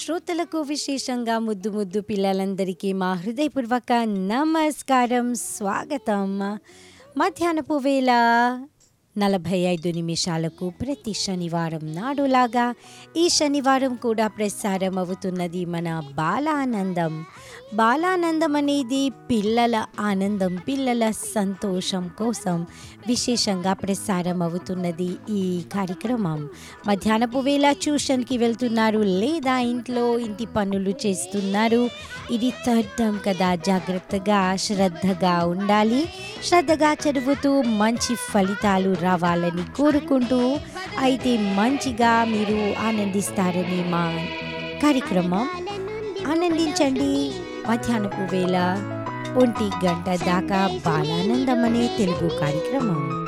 శ్రోతలకు విశేషంగా ముద్దు ముద్దు పిల్లలందరికీ మా హృదయపూర్వక నమస్కారం స్వాగతం మధ్యాహ్నపు వేళ నలభై ఐదు నిమిషాలకు ప్రతి శనివారం నాడులాగా ఈ శనివారం కూడా ప్రసారం అవుతున్నది మన బాలానందం బాలానందం అనేది పిల్లల ఆనందం పిల్లల సంతోషం కోసం విశేషంగా ప్రసారం అవుతున్నది ఈ కార్యక్రమం మధ్యాహ్నపు వేళ ట్యూషన్కి వెళ్తున్నారు లేదా ఇంట్లో ఇంటి పనులు చేస్తున్నారు ఇది థర్డ్ టర్మ్ కదా జాగ్రత్తగా శ్రద్ధగా ఉండాలి శ్రద్ధగా చదువుతూ మంచి ఫలితాలు రావాలని కోరుకుంటూ అయితే మంచిగా మీరు ఆనందిస్తారని మా కార్యక్రమం ఆనందించండి మధ్యాహ్నపు వేళ ఒంటి గంట దాకా బాలానందం అనే తెలుగు కార్యక్రమం